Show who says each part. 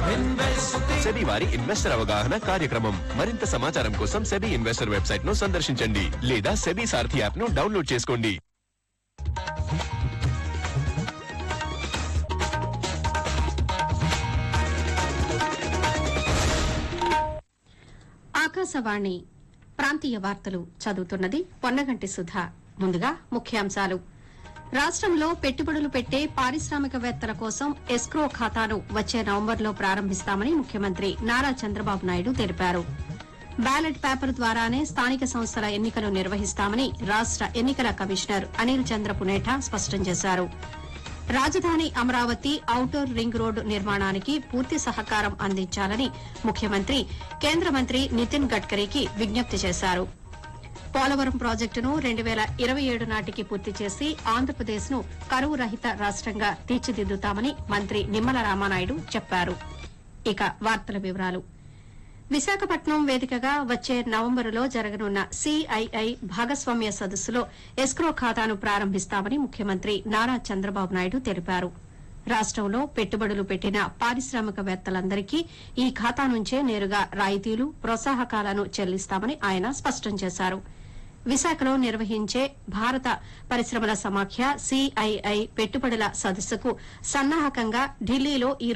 Speaker 1: SEBI వారి investor అవగాహన కార్యక్రమం మరింత సమాచారం కోసం సెబీ ఇన్వెస్టర్ వెబ్సైట్ ను సందర్శించండి లేదా సెబీ సారథి యాప్ ను డౌన్లోడ్ చేసుకోండి
Speaker 2: ఆకాశవాణి ప్రాంతీయ వార్తలు చదువుతున్నది పొన్నగంటి సుధా ముందుగా ముఖ్యాంశాలు రాష్ట్రంలో పెట్టుబడులు పెట్టే పారిశ్రామికవేత్తల కోసం ఎస్క్రో ఖాతాను వచ్చే నవంబర్లో ప్రారంభిస్తామని ముఖ్యమంత్రి నారా చంద్రబాబు నాయుడు తెలిపారు బ్యాలెట్ పేపర్ ద్వారానే స్థానిక సంస్థల ఎన్నికలు నిర్వహిస్తామని రాష్ట ఎన్నికల కమిషనర్ అనిల్ చంద్ర పునేఠా స్పష్టం చేశారు రాజధాని అమరావతి ఔటర్ రింగ్ రోడ్డు నిర్మాణానికి పూర్తి సహకారం అందించాలని ముఖ్యమంత్రి కేంద్ర మంత్రి నితిన్ గడ్కరీకి విజ్ఞప్తి చేశారు పోలవరం ప్రాజెక్టును రెండు వేల ఇరవై ఏడు నాటికి పూర్తి చేసి ఆంధ్రప్రదేశ్ ను కరువు రహిత రాష్టంగా తీర్చిదిద్దుతామని మంత్రి నిమ్మల రామానాయుడు చెప్పారు ఇక వార్తల వివరాలు విశాఖపట్నం వేదికగా వచ్చే నవంబరులో జరగనున్న సిఐఐ భాగస్వామ్య సదస్సులో ఎస్క్రో ఖాతాను ప్రారంభిస్తామని ముఖ్యమంత్రి నారా చంద్రబాబు నాయుడు తెలిపారు రాష్టంలో పెట్టుబడులు పెట్టిన పారిశ్రామికవేత్తలందరికీ ఈ ఖాతా నుంచే నేరుగా రాయితీలు ప్రోత్సాహకాలను చెల్లిస్తామని ఆయన స్పష్టం చేశారు విశాఖలో నిర్వహించే భారత పరిశ్రమల సమాఖ్య సిఐఐ పెట్టుబడుల సదస్సుకు సన్నాహకంగా ఢిల్లీలో ఈ